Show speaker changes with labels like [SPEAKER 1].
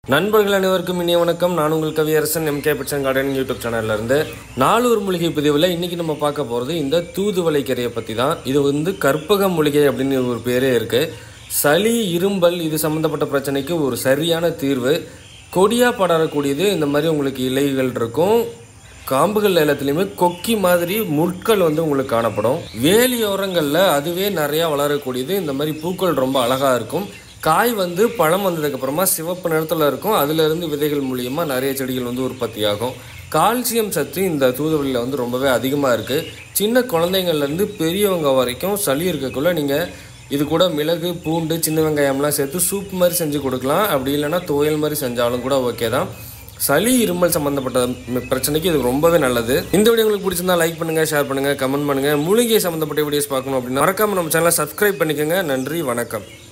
[SPEAKER 1] நண்பர்கள் அனைவருக்கும் இனிய வணக்கம் நான் உங்கள் Kaviyarasan MK Pichan garden YouTube சேனல்ல இருந்து நாலூர் மூலிகை பதிவில் இன்னைக்கு நம்ம பார்க்க போகிறது இந்த தூதுவளை கீரையை பற்றி தான் இது வந்து கற்பக மூலிகை அப்படின்னு ஒரு பேரே இருக்கு சளி இரும்பல் இது சம்மந்தப்பட்ட பிரச்சனைக்கு ஒரு சரியான தீர்வு கொடியாக படரக்கூடியது இந்த மாதிரி உங்களுக்கு இலைகள் இருக்கும் காம்புகள் எல்லாத்துலேயுமே கொக்கி மாதிரி முட்கள் வந்து உங்களுக்கு காணப்படும் வேலியோரங்களில் அதுவே நிறையா வளரக்கூடியது இந்த மாதிரி பூக்கள் ரொம்ப அழகாக இருக்கும் காய் வந்து பழம் வந்ததுக்கப்புறமா சிவப்பு நிறத்தில் இருக்கும் அதிலிருந்து விதைகள் மூலியமாக நிறைய செடிகள் வந்து உற்பத்தி ஆகும் கால்சியம் சத்து இந்த தூதுவளியில் வந்து ரொம்பவே அதிகமாக இருக்குது சின்ன குழந்தைங்கள்லேருந்து பெரியவங்க வரைக்கும் சளி இருக்கக்குள்ள நீங்கள் இது கூட மிளகு பூண்டு சின்ன வெங்காயம்லாம் சேர்த்து சூப் மாதிரி செஞ்சு கொடுக்கலாம் அப்படி இல்லைன்னா துவையல் மாதிரி செஞ்சாலும் கூட ஓகே தான் சளி இருமல் சம்மந்தப்பட்ட ம- பிரச்சனைக்கு இது ரொம்பவே நல்லது இந்த வீடியோ உங்களுக்கு பிடிச்சிருந்தா லைக் பண்ணுங்க ஷேர் பண்ணுங்க கமெண்ட் பண்ணுங்க மூலிகை சம்மந்தப்பட்ட வீடியோஸ் பார்க்கணும் அப்படின்னா மறக்காம நம்ம சேனலை சப்ஸ்கிரைப் பண்ணிக்கோங்க நன்றி வணக்கம்